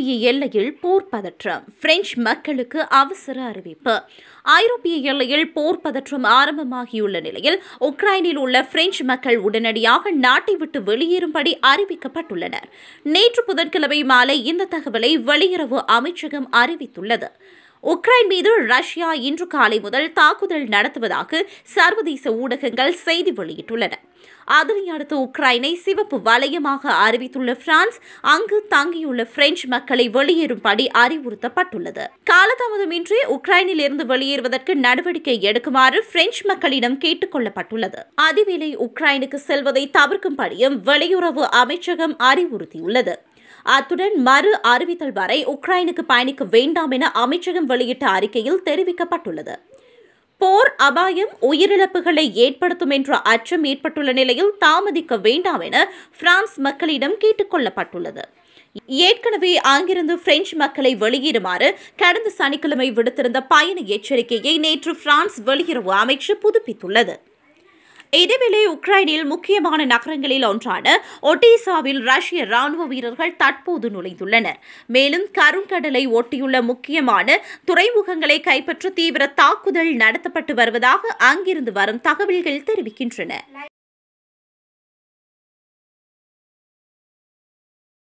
ஐரோப்பிய எல்லையில் போர் பதற்றம் பிரெஞ்சு மக்களுக்கு அவசர அறிவிப்பு ஐரோப்பிய எல்லையில் போர் பதற்றம் ஆரம்பமாகியுள்ள நிலையில் உக்ரைனில் உள்ள பிரெஞ்சு மக்கள் உடனடியாக நாட்டை விட்டு வெளியேறும்படி அறிவிக்கப்பட்டுள்ளனர் நேற்று புதன்கிழமை மாலை இந்த தகவலை வெளியுறவு அமைச்சகம் அறிவித்துள்ளது உக்ரைன் மீது ரஷ்யா இன்று காலை முதல் தாக்குதல் நடத்துவதாக சர்வதேச ஊடகங்கள் செய்தி வெளியிட்டுள்ளன அதனை அடுத்து உக்ரைனை சிவப்பு வலயமாக அறிவித்துள்ள பிரான்ஸ் அங்கு தங்கியுள்ள பிரெஞ்சு மக்களை வெளியேறும்படி அறிவுறுத்தப்பட்டுள்ளது காலதாமதமின்றி உக்ரைனில் இருந்து வெளியேறுவதற்கு நடவடிக்கை எடுக்குமாறு பிரெஞ்சு மக்களிடம் கேட்டுக் கொள்ளப்பட்டுள்ளது அதேவேளை உக்ரைனுக்கு செல்வதை தவிர்க்கும்படியும் வெளியுறவு அமைச்சகம் அறிவுறுத்தியுள்ளது அத்துடன் மறு அறிவித்தல் வரை உக்ரைனுக்கு பயணிக்க வேண்டாம் என அமைச்சகம் வெளியிட்ட அறிக்கையில் தெரிவிக்கப்பட்டுள்ளது போர் அபாயம் உயிரிழப்புகளை ஏற்படுத்தும் என்ற அச்சம் ஏற்பட்டுள்ள நிலையில் தாமதிக்க வேண்டாம் என பிரான்ஸ் மக்களிடம் கேட்டுக் கொள்ளப்பட்டுள்ளது ஏற்கனவே அங்கிருந்து பிரெஞ்சு மக்களை வெளியேறுமாறு கடந்த சனிக்கிழமை விடுத்திருந்த பயண எச்சரிக்கையை நேற்று பிரான்ஸ் வெளியுறவு அமைச்சு புதுப்பித்துள்ளது இதேவேளை உக்ரைனில் முக்கியமான நகரங்களில் ஒன்றான ஒடிசாவில் ரஷ்ய ராணுவ வீரர்கள் தற்போது நுழைந்துள்ளனர் மேலும் கருங்கடலை ஒட்டியுள்ள முக்கியமான துறைமுகங்களை கைப்பற்ற தீவிர தாக்குதல் நடத்தப்பட்டு வருவதாக அங்கிருந்து வரும் தகவல்கள் தெரிவிக்கின்றன